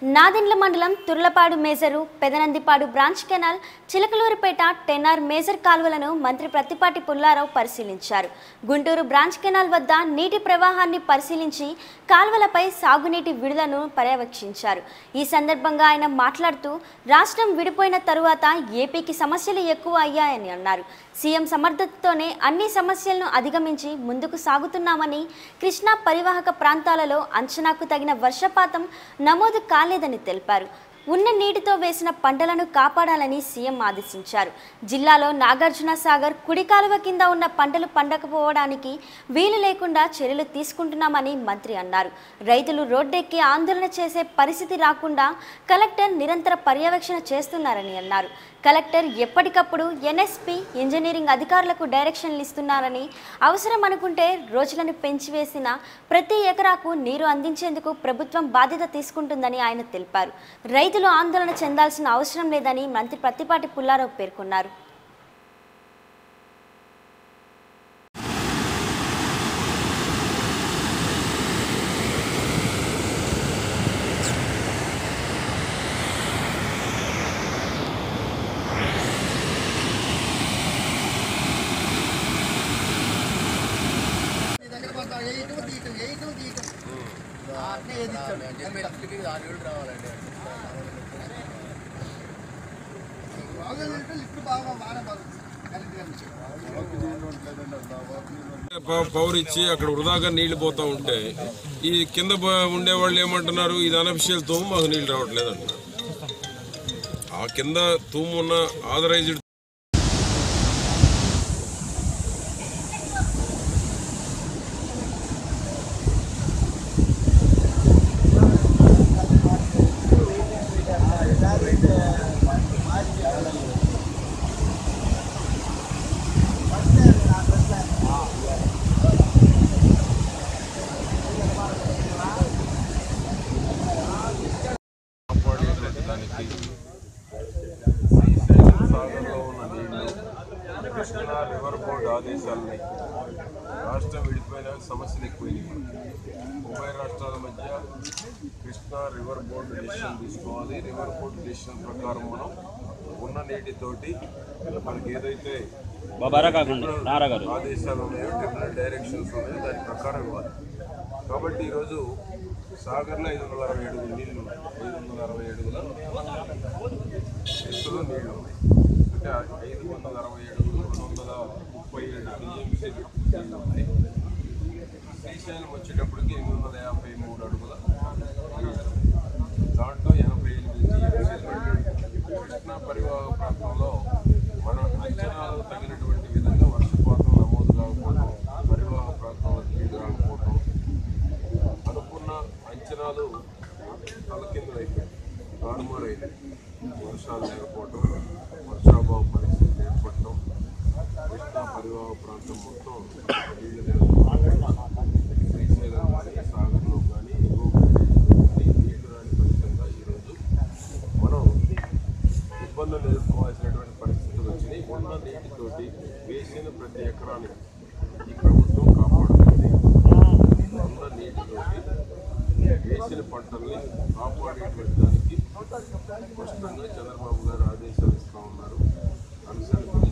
నాదెండ్ల మండలం Turlapadu major Pedanandipadu branch canal Chilakaluripet టెన్నార్ major కాలువలను మంత్రి ప్రత్తిపాటి పుల్లారావు పరిశీలించారు గుంటూరు బ్రాంచ్ కెనాల్ వద్ద నీటి ప్రవాహాన్ని పరిశీలించి కాలువలపై సాగునీటి విడుదలను పర్యవేక్షించారు ఈ సందర్భంగా ఆయన మాట్లాడుతూ రాష్ట్రం విడిపోయిన తరువాత ఏపీకి సమస్యలు ఎక్కువ అయ్యాయని అన్నారు సీఎం సమర్థతతోనే అన్ని సమస్యలను అధిగమించి ముందుకు సాగుతున్నామని కృష్ణా పరివాహక ప్రాంతాలలో అంచనాకు తగిన వర్షపాతం నమోదు కాలేదని తెలిపారు ఉన్న నీటితో వేసిన పంటలను కాపాడాలని సీఎం ఆదేశించారు జిల్లాలో నాగార్జున సాగర్ కుడి కాలువ కింద ఉన్న పంటలు పండకపోవడానికి వీలు లేకుండా చర్యలు తీసుకుంటున్నామని మంత్రి అన్నారు రైతులు రోడ్డెక్కి ఆందోళన చేసే పరిస్థితి రాకుండా కలెక్టర్ నిరంతర పర్యవేక్షణ చేస్తున్నారని అన్నారు కలెక్టర్ ఎప్పటికప్పుడు ఎన్ఎస్పి ఇంజనీరింగ్ అధికారులకు డైరెక్షన్లు ఇస్తున్నారని అవసరం అనుకుంటే రోజులను పెంచివేసిన ప్రతి ఎకరాకు నీరు అందించేందుకు ప్రభుత్వం బాధ్యత తీసుకుంటుందని ఆయన తెలిపారు రైతులు ఆందోళన చెందాల్సిన అవసరం లేదని మంత్రి ప్రత్తిపాటి పుల్లారావు పేర్కొన్నారు నీ దగ్గర కొంత ఎయిట్ తీయటం ఎయిట్ తీయటం అట్నే ఏది ఇచ్చాడు బాగుందంటే లిఫ్ట్ బాగా బాగా బాగుంది కరెక్ట్ గా ఇచ్చాడు ప- పవర్ ఇచ్చి అక్కడ వృధాగా నీళ్లు పోతా ఉంటే ఈ కింద బ- ఉండే వాళ్ళు ఏమంటున్నారు ఇది అనఫిషియల్ తూము మాకు నీళ్లు రావట్లేదు అంటున్నారు ఆ కింద తూము ఉన్న ఆథరైజ్డ్ కాపాడేటువంటి దానికి శ్రీశైలం సాగర్లో ఉన్న నీళ్లు కృష్ణా రివర్ బోర్డు ఆదేశాలని రాష్ట్రం విడిపోయిన సమస్యలు ఎక్కువైనాయి మనకి. ఉభయ రాష్ట్రాల మధ్య కృష్ణా రివర్ బోర్డు డెసిషన్ తీసుకోవాలి రివర్ బోర్డు డెసిషన్ ప్రకారం మనం ఉన్న నీటితోటి మనకి ఏదైతే బాబారా కాకుండా నారా గారు ఆదేశాలు ఉన్నాయో ట్రిబ్యునల్ డైరెక్షన్స్ ఉన్నాయో దాని ప్రకారం ఇవ్వాలి కాబట్టి ఈరోజు సాగర్లో ఐదు వందల అరవై ఏడుగుల నీళ్లు ఉన్నాయి ఐదు వందల అరవై ఏడుగుల ఎత్తులో నీళ్లు ఉన్నాయి అంటే ఆ ఐదు వందల అరవై ఏడుగులు రెండు వందల ముప్పై ఏడు టీఎంసీ నీళ్లు ఉన్నాయి శ్రీశైలం వచ్చేటప్పటికి ఎనిమిది వందల యాభై మూడు అడుగుల నీళ్లు. దాంట్లో ఎనభై ఎనిమిది టీఎంసీ కృష్ణా పరివాహక ప్రాంతంలో మన అంచనాలు తగినటువంటి విధంగా వర్షపాతం నమోదు కాకపోవడం పరివాహక ప్రాంతంలో నీళ్లు రాకపోవడం అనుకున్న అంచనాలు తలకిందులైపోయాయి తారుమారైంది వర్షాలు లేకపోవడం వర్షాభావ పరిస్థితి ఏర్పడటం కృష్ణా పరివాహక ప్రాంతం మొత్తం నీళ్లు నిలబడటం. శ్రీశైలం కానీ సాగర్లో కానీ ఎగువ కానీ నీళ్లు రాని ఫలితంగా ఈరోజు మనం ఇబ్బందులు ఎదుర్కోవాల్సినటువంటి పరిస్థితులు వచ్చినాయి ఉన్న నీటితోటి వేసిన ప్రతి ఎకరానికి ఈ ప్రభుత్వం కాపాడుతుంది ఉన్న నీటితోటి వేసిన పంటల్ని కాపాడేటువంటి దానికి స్పష్టంగా చంద్రబాబు గారు ఆదేశాలు ఇస్తూ ఉన్నారు అంశాలు